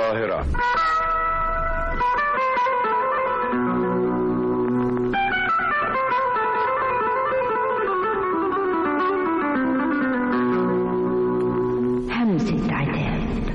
القاهرة همسة عتاب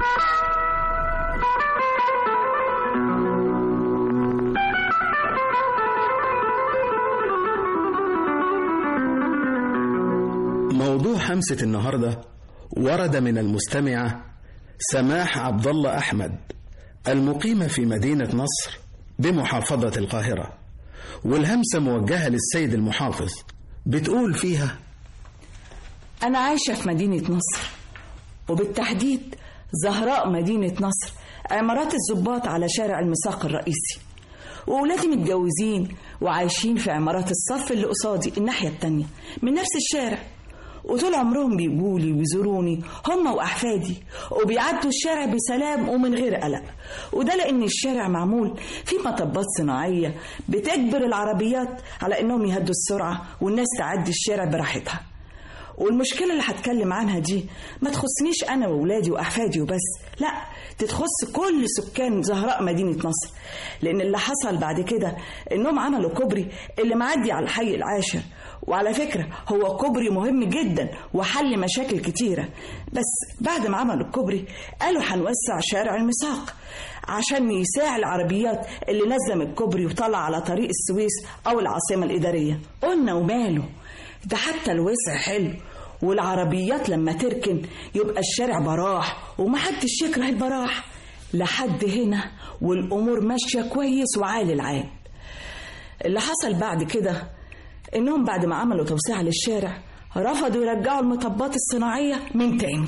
موضوع همسة النهاردة ورد من المستمعة سماح عبد الله أحمد المقيمة في مدينة نصر بمحافظة القاهرة والهمسة موجهة للسيد المحافظ بتقول فيها أنا عايشة في مدينة نصر وبالتحديد زهراء مدينة نصر عمارات الضباط على شارع المساق الرئيسي وولادي متجوزين وعايشين في عمارات الصف اللي قصادي الناحية التانية من نفس الشارع وطول عمرهم بيجولي ويزوروني هم وأحفادي وبيعدوا الشارع بسلام ومن غير قلق وده لأن الشارع معمول فيه مطبات صناعية بتجبر العربيات على إنهم يهدوا السرعة والناس تعدي الشارع براحتها والمشكلة اللي هتكلم عنها دي ما تخصنيش أنا وولادي وأحفادي وبس لا تتخص كل سكان زهراء مدينة نصر لأن اللي حصل بعد كده إنهم عملوا كوبري اللي معدي على الحي العاشر وعلى فكرة هو كوبري مهم جدا وحل مشاكل كتيرة بس بعد ما عملوا الكوبري قالوا هنوسع شارع المساق عشان يساع العربيات اللي نزم الكوبري وطلع على طريق السويس أو العاصمة الإدارية قلنا وماله ده حتى الوسع حلو والعربيات لما تركن يبقى الشارع براح ومحدش يكره البراح لحد هنا والأمور ماشية كويس وعالي العال اللي حصل بعد كده إنهم بعد ما عملوا توسعة للشارع رفضوا يرجعوا المطبات الصناعية من تاني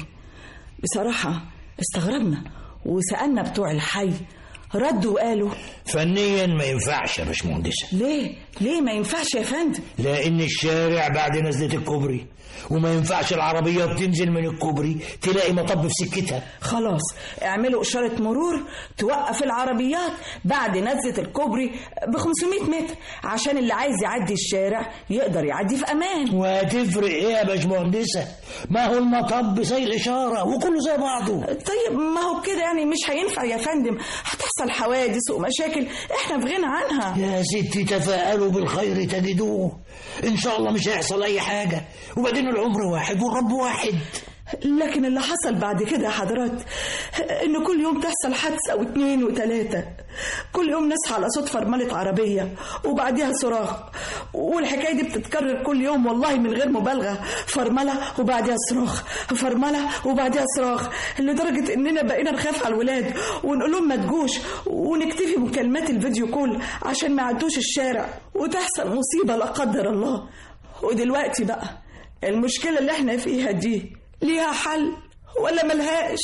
بصراحة استغربنا وسألنا بتوع الحي ردوا وقالوا فنيا ما ينفعش يا باشمهندسة ليه؟ ليه ما ينفعش يا فندم؟ لأن الشارع بعد نزلة الكوبري وما ينفعش العربيات تنزل من الكوبري تلاقي مطب في سكتها خلاص اعملوا إشارة مرور توقف العربيات بعد نزلة الكوبري ب 500 متر عشان اللي عايز يعدي الشارع يقدر يعدي في أمان وهتفرق ايه يا باشمهندسة ما هو المطب زي الإشارة وكله زي بعضه طيب ما هو كده يعني مش هينفع يا فندم هتحصل حوادث ومشاكل احنا في غنى عنها يا ستي تفاءلوا بالخير تجدوه إن شاء الله مش هيحصل أي حاجة وبعدين العمر واحد والرب واحد لكن اللي حصل بعد كده يا حضرات ان كل يوم تحصل حادثه واتنين وتلاته كل يوم نصحى على صوت فرمله عربيه وبعديها صراخ والحكايه دي بتتكرر كل يوم والله من غير مبالغه فرمله وبعديها صراخ فرمله وبعديها صراخ لدرجه اننا بقينا نخاف على الولاد ونقول لهم ما تجوش ونكتفي مكالمات الفيديو كول عشان ما يعدوش الشارع وتحصل مصيبه لا قدر الله ودلوقتي بقى المشكله اللي احنا فيها دي ليها حل ولا ملهاش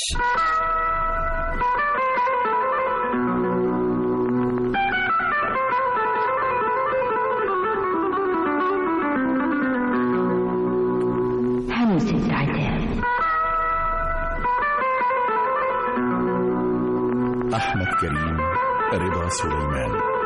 همسة عتاب أحمد كريم رضا سليمان